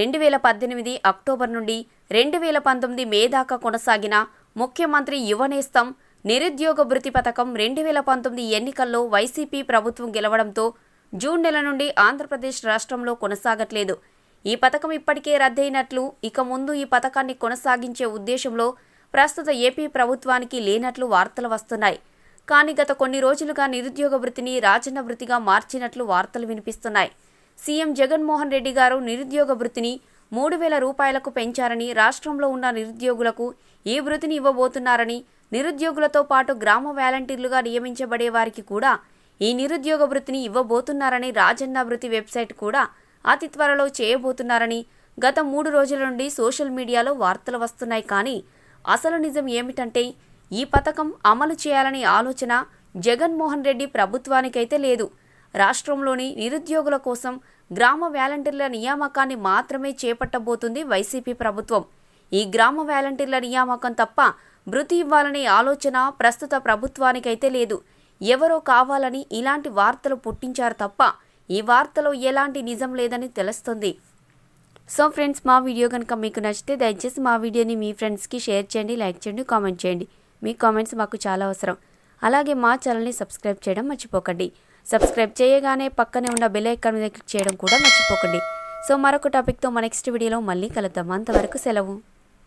రెండు వేల పద్దెనిమిది అక్టోబర్ నుండి రెండు వేల పంతొమ్మిది మే దాకా కొనసాగిన ముఖ్యమంత్రి యువనేస్తం నిరుద్యోగ భృతి పథకం రెండు వేల పంతొమ్మిది ఎన్నికల్లో వైసీపీ ప్రభుత్వం గెలవడంతో జూన్ నెల నుండి ఆంధ్రప్రదేశ్ రాష్ట్రంలో కొనసాగట్లేదు ఈ పథకం ఇప్పటికే రద్దయినట్లు ఇక ముందు ఈ పథకాన్ని కొనసాగించే ఉద్దేశంలో ప్రస్తుత ఏపీ ప్రభుత్వానికి లేనట్లు వార్తలు వస్తున్నాయి కానీ గత కొన్ని రోజులుగా నిరుద్యోగ వృత్తిని రాజన్న వృత్తిగా మార్చినట్లు వార్తలు వినిపిస్తున్నాయి సీఎం జగన్మోహన్ రెడ్డి గారు నిరుద్యోగ వృత్తిని మూడు వేల రూపాయలకు పెంచారని రాష్ట్రంలో ఉన్న నిరుద్యోగులకు ఈ వృత్తిని ఇవ్వబోతున్నారని నిరుద్యోగులతో పాటు గ్రామ వాలంటీర్లుగా నియమించబడే వారికి కూడా ఈ నిరుద్యోగ వృత్తిని ఇవ్వబోతున్నారని రాజన్న వృత్తి వెబ్సైట్ కూడా అతి త్వరలో చేయబోతున్నారని గత మూడు రోజుల నుండి సోషల్ మీడియాలో వార్తలు వస్తున్నాయి కానీ అసలు నిజం ఏమిటంటే ఈ పథకం అమలు చేయాలనే ఆలోచన జగన్మోహన్ రెడ్డి ప్రభుత్వానికైతే లేదు రాష్ట్రంలోని నిరుద్యోగుల కోసం గ్రామ వాలంటీర్ల నియామకాన్ని మాత్రమే చేపట్టబోతుంది వైసీపీ ప్రభుత్వం ఈ గ్రామ వాలంటీర్ల నియామకం తప్ప భృతి ఇవ్వాలనే ఆలోచన ప్రస్తుత ప్రభుత్వానికైతే లేదు ఎవరో కావాలని ఇలాంటి వార్తలు పుట్టించారు తప్ప ఈ వార్తలో ఎలాంటి నిజం లేదని తెలుస్తుంది సో ఫ్రెండ్స్ మా వీడియో కనుక మీకు నచ్చితే దయచేసి మా వీడియోని మీ ఫ్రెండ్స్కి షేర్ చేయండి లైక్ చేయండి కామెంట్ చేయండి మీ కామెంట్స్ మాకు చాలా అవసరం అలాగే మా ఛానల్ని సబ్స్క్రైబ్ చేయడం మర్చిపోకండి సబ్స్క్రైబ్ చేయగానే పక్కనే ఉన్న బెల్ ఐకాన్ మీద క్లిక్ చేయడం కూడా మర్చిపోకండి సో మరొక టాపిక్తో మా నెక్స్ట్ వీడియోలో మళ్ళీ కలుద్దాం అంతవరకు సెలవు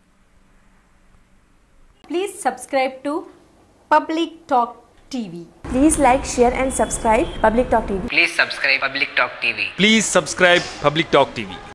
Please subscribe to Public Talk TV. Please like, share, and subscribe Public Talk TV. Please subscribe Public Talk TV. Please subscribe Public Talk TV.